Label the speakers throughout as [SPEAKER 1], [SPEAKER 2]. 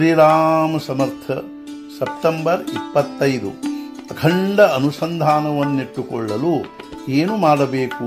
[SPEAKER 1] ಶ್ರೀರಾಮ ಸಮರ್ಥ September ಇಪ್ಪತ್ತೈದು ಅಖಂಡ ಅನುಸಂಧಾನವನ್ನಿಟ್ಟುಕೊಳ್ಳಲು ಏನು ಮಾಡಬೇಕು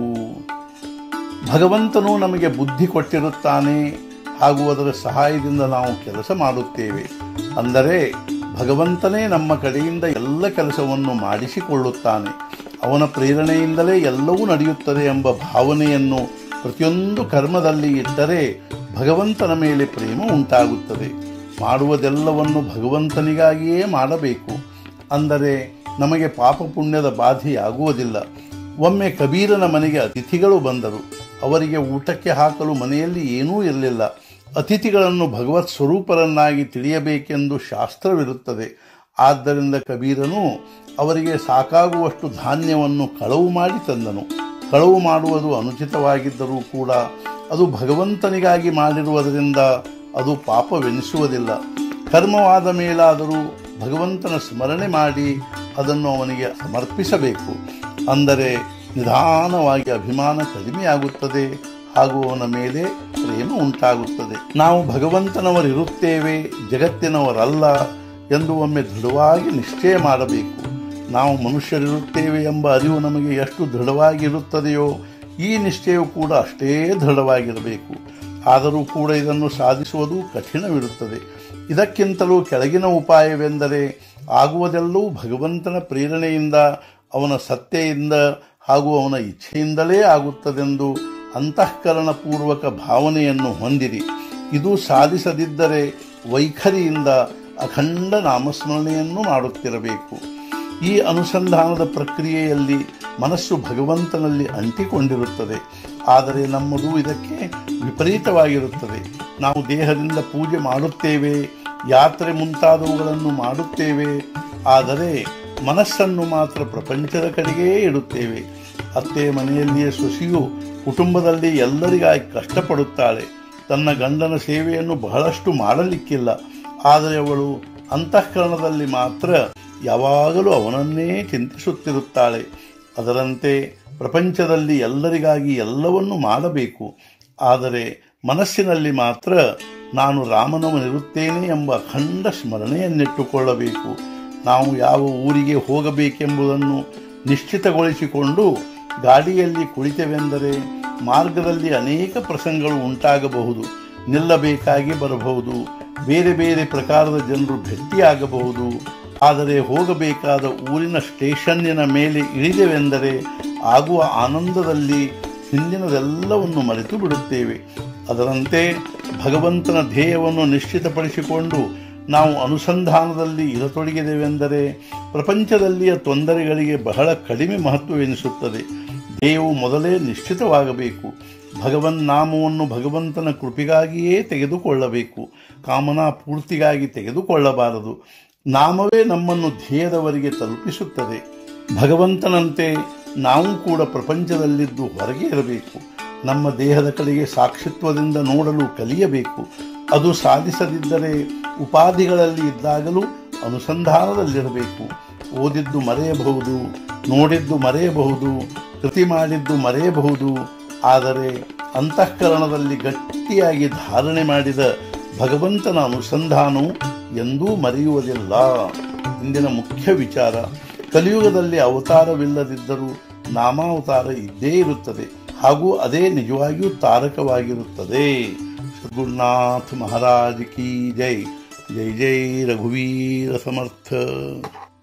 [SPEAKER 1] ಭಗವಂತನು ನಮಗೆ ಬುದ್ಧಿ ಕೊಟ್ಟಿರುತ್ತಾನೆ ಹಾಗೂ ಅದರ ಸಹಾಯದಿಂದ ನಾವು ಕೆಲಸ ಮಾಡುತ್ತೇವೆ ಅಂದರೆ ಭಗವಂತನೇ ನಮ್ಮ ಕಡೆಯಿಂದ ಎಲ್ಲ ಕೆಲಸವನ್ನು ಮಾಡಿಸಿಕೊಳ್ಳುತ್ತಾನೆ ಅವನ ಪ್ರೇರಣೆಯಿಂದಲೇ ಎಲ್ಲವೂ ನಡೆಯುತ್ತದೆ ಎಂಬ ಭಾವನೆಯನ್ನು ಪ್ರತಿಯೊಂದು ಕರ್ಮದಲ್ಲಿ ಇಟ್ಟರೆ ಭಗವಂತನ ಮೇಲೆ ಪ್ರೇಮ ಉಂಟಾಗುತ್ತದೆ ಮಾಡುವುದೆಲ್ಲವನ್ನು ಭಗವಂತನಿಗಾಗಿಯೇ ಮಾಡಬೇಕು ಅಂದರೆ ನಮಗೆ ಪಾಪ ಪುಣ್ಯದ ಬಾಧೆಯಾಗುವುದಿಲ್ಲ ಒಮ್ಮೆ ಕಬೀರನ ಮನೆಗೆ ಅತಿಥಿಗಳು ಬಂದರು ಅವರಿಗೆ ಊಟಕ್ಕೆ ಹಾಕಲು ಮನೆಯಲ್ಲಿ ಏನೂ ಇರಲಿಲ್ಲ ಅತಿಥಿಗಳನ್ನು ಭಗವತ್ ಸ್ವರೂಪರನ್ನಾಗಿ ತಿಳಿಯಬೇಕೆಂದು ಶಾಸ್ತ್ರವಿರುತ್ತದೆ ಆದ್ದರಿಂದ ಕಬೀರನು ಅವರಿಗೆ ಸಾಕಾಗುವಷ್ಟು ಧಾನ್ಯವನ್ನು ಕಳವು ಮಾಡಿ ತಂದನು ಕಳವು ಮಾಡುವುದು ಅನುಚಿತವಾಗಿದ್ದರೂ ಕೂಡ ಅದು ಭಗವಂತನಿಗಾಗಿ ಮಾಡಿರುವುದರಿಂದ ಅದು ಪಾಪವೆನಿಸುವುದಿಲ್ಲ ಕರ್ಮವಾದ ಮೇಲಾದರೂ ಭಗವಂತನ ಸ್ಮರಣೆ ಮಾಡಿ ಅದನ್ನು ಅವನಿಗೆ ಸಮರ್ಪಿಸಬೇಕು ಅಂದರೆ ನಿಧಾನವಾಗಿ ಅಭಿಮಾನ ಕಡಿಮೆಯಾಗುತ್ತದೆ ಹಾಗೂ ಅವನ ಮೇಲೆ ಪ್ರೇಮ ಉಂಟಾಗುತ್ತದೆ ನಾವು ಭಗವಂತನವರಿರುತ್ತೇವೆ ಜಗತ್ತಿನವರಲ್ಲ ಎಂದು ಒಮ್ಮೆ ದೃಢವಾಗಿ ನಿಶ್ಚಯ ಮಾಡಬೇಕು ನಾವು ಮನುಷ್ಯರಿರುತ್ತೇವೆ ಎಂಬ ಅರಿವು ನಮಗೆ ಎಷ್ಟು ದೃಢವಾಗಿರುತ್ತದೆಯೋ ಈ ನಿಶ್ಚಯವು ಕೂಡ ಅಷ್ಟೇ ದೃಢವಾಗಿರಬೇಕು ಆದರೂ ಕೂಡ ಇದನ್ನು ಸಾಧಿಸುವುದು ಕಠಿಣವಿರುತ್ತದೆ ಇದಕ್ಕಿಂತಲೂ ಕೆಳಗಿನ ಉಪಾಯವೆಂದರೆ ಆಗುವುದೆಲ್ಲವೂ ಭಗವಂತನ ಪ್ರೇರಣೆಯಿಂದ ಅವನ ಸತ್ತೆಯಿಂದ ಹಾಗೂ ಅವನ ಇಚ್ಛೆಯಿಂದಲೇ ಆಗುತ್ತದೆಂದು ಅಂತಃಕರಣಪೂರ್ವಕ ಭಾವನೆಯನ್ನು ಹೊಂದಿರಿ ಇದು ಸಾಧಿಸದಿದ್ದರೆ ವೈಖರಿಯಿಂದ ಅಖಂಡ ನಾಮಸ್ಮರಣೆಯನ್ನು ಮಾಡುತ್ತಿರಬೇಕು ಈ ಅನುಸಂಧಾನದ ಪ್ರಕ್ರಿಯೆಯಲ್ಲಿ ಮನಸ್ಸು ಭಗವಂತನಲ್ಲಿ ಅಂಟಿಕೊಂಡಿರುತ್ತದೆ ಆದರೆ ನಮ್ಮದು ಇದಕ್ಕೆ ವಿಪರೀತವಾಗಿರುತ್ತದೆ ನಾವು ದೇಹದಿಂದ ಪೂಜೆ ಮಾಡುತ್ತೇವೆ ಯಾತ್ರೆ ಮುಂತಾದವುಗಳನ್ನು ಮಾಡುತ್ತೇವೆ ಆದರೆ ಮನಸ್ಸನ್ನು ಮಾತ್ರ ಪ್ರಪಂಚದ ಕಡೆಗೇ ಇಡುತ್ತೇವೆ ಅತ್ತೆ ಮನೆಯಲ್ಲಿಯೇ ಸೊಸೆಯು ಕುಟುಂಬದಲ್ಲಿ ಎಲ್ಲರಿಗಾಗಿ ಕಷ್ಟಪಡುತ್ತಾಳೆ ತನ್ನ ಗಂಡನ ಸೇವೆಯನ್ನು ಬಹಳಷ್ಟು ಮಾಡಲಿಕ್ಕಿಲ್ಲ ಆದರೆ ಅವಳು ಅಂತಃಕರಣದಲ್ಲಿ ಮಾತ್ರ ಯಾವಾಗಲೂ ಅವನನ್ನೇ ಚಿಂತಿಸುತ್ತಿರುತ್ತಾಳೆ ಅದರಂತೆ ಪ್ರಪಂಚದಲ್ಲಿ ಎಲ್ಲರಿಗಾಗಿ ಎಲ್ಲವನ್ನೂ ಮಾಡಬೇಕು ಆದರೆ ಮನಸ್ಸಿನಲ್ಲಿ ಮಾತ್ರ ನಾನು ರಾಮನವನಿರುತ್ತೇನೆ ಎಂಬ ಅಖಂಡ ಸ್ಮರಣೆಯನ್ನಿಟ್ಟುಕೊಳ್ಳಬೇಕು ನಾವು ಯಾವ ಊರಿಗೆ ಹೋಗಬೇಕೆಂಬುದನ್ನು ನಿಶ್ಚಿತಗೊಳಿಸಿಕೊಂಡು ಗಾಡಿಯಲ್ಲಿ ಕುಳಿತೆವೆಂದರೆ ಮಾರ್ಗದಲ್ಲಿ ಅನೇಕ ಪ್ರಸಂಗಗಳು ಉಂಟಾಗಬಹುದು ನಿಲ್ಲಬೇಕಾಗಿ ಬರಬಹುದು ಬೇರೆ ಬೇರೆ ಪ್ರಕಾರದ ಜನರು ಭೇಟಿಯಾಗಬಹುದು ಆದರೆ ಹೋಗಬೇಕಾದ ಊರಿನ ಸ್ಟೇಷನ್ನಿನ ಮೇಲೆ ಇಳಿದೆವೆಂದರೆ ಆಗುವ ಆನಂದದಲ್ಲಿ ಹಿಂದಿನದೆಲ್ಲವನ್ನು ಮರೆತು ಬಿಡುತ್ತೇವೆ ಅದರಂತೆ ಭಗವಂತನ ಧ್ಯೇಯವನ್ನು ನಿಶ್ಚಿತಪಡಿಸಿಕೊಂಡು ನಾವು ಅನುಸಂಧಾನದಲ್ಲಿ ಇರತೊಡಗಿದೆವೆಂದರೆ ಪ್ರಪಂಚದಲ್ಲಿಯ ತೊಂದರೆಗಳಿಗೆ ಬಹಳ ಕಡಿಮೆ ಮಹತ್ವವೆನಿಸುತ್ತದೆ ಧ್ಯೇಯವು ಮೊದಲೇ ನಿಶ್ಚಿತವಾಗಬೇಕು ಭಗವನ್ ನಾಮವನ್ನು ಭಗವಂತನ ಕೃಪೆಗಾಗಿಯೇ ತೆಗೆದುಕೊಳ್ಳಬೇಕು ಕಾಮನಾ ಪೂರ್ತಿಗಾಗಿ ತೆಗೆದುಕೊಳ್ಳಬಾರದು ನಾಮವೇ ನಮ್ಮನ್ನು ಧ್ಯೇಯದವರೆಗೆ ತಲುಪಿಸುತ್ತದೆ ಭಗವಂತನಂತೆ ನಾವು ಕೂಡ ಪ್ರಪಂಚದಲ್ಲಿದ್ದು ಹೊರಗೆ ಇರಬೇಕು ನಮ್ಮ ದೇಹದ ಕಡೆಗೆ ಸಾಕ್ಷಿತ್ವದಿಂದ ನೋಡಲು ಕಲಿಯಬೇಕು ಅದು ಸಾಧಿಸದಿದ್ದರೆ ಉಪಾಧಿಗಳಲ್ಲಿ ಇದ್ದಾಗಲೂ ಅನುಸಂಧಾನದಲ್ಲಿರಬೇಕು ಓದಿದ್ದು ಮರೆಯಬಹುದು ನೋಡಿದ್ದು ಮರೆಯಬಹುದು ಕೃತಿ ಮಾಡಿದ್ದು ಮರೆಯಬಹುದು ಆದರೆ ಅಂತಃಕರಣದಲ್ಲಿ ಗಟ್ಟಿಯಾಗಿ ಧಾರಣೆ ಮಾಡಿದ ಭಗವಂತನ ಅನುಸಂಧಾನವು ಎಂದೂ ಮರೆಯುವುದಿಲ್ಲ ಇಂದಿನ ಮುಖ್ಯ ವಿಚಾರ ಕಲಿಯುಗದಲ್ಲಿ ಅವತಾರವಿಲ್ಲದಿದ್ದರೂ ನಾಮಾವತಾರ ಇದ್ದೇ ಇರುತ್ತದೆ ಹಾಗೂ ಅದೇ ನಿಜವಾಗಿಯೂ ತಾರಕವಾಗಿರುತ್ತದೆ ಸದ್ಗುರುನಾಥ ಮಹಾರಾಜ್ ಕಿ ಜೈ ಜೈ ಜೈ ರಘುವೀರ ಸಮರ್ಥ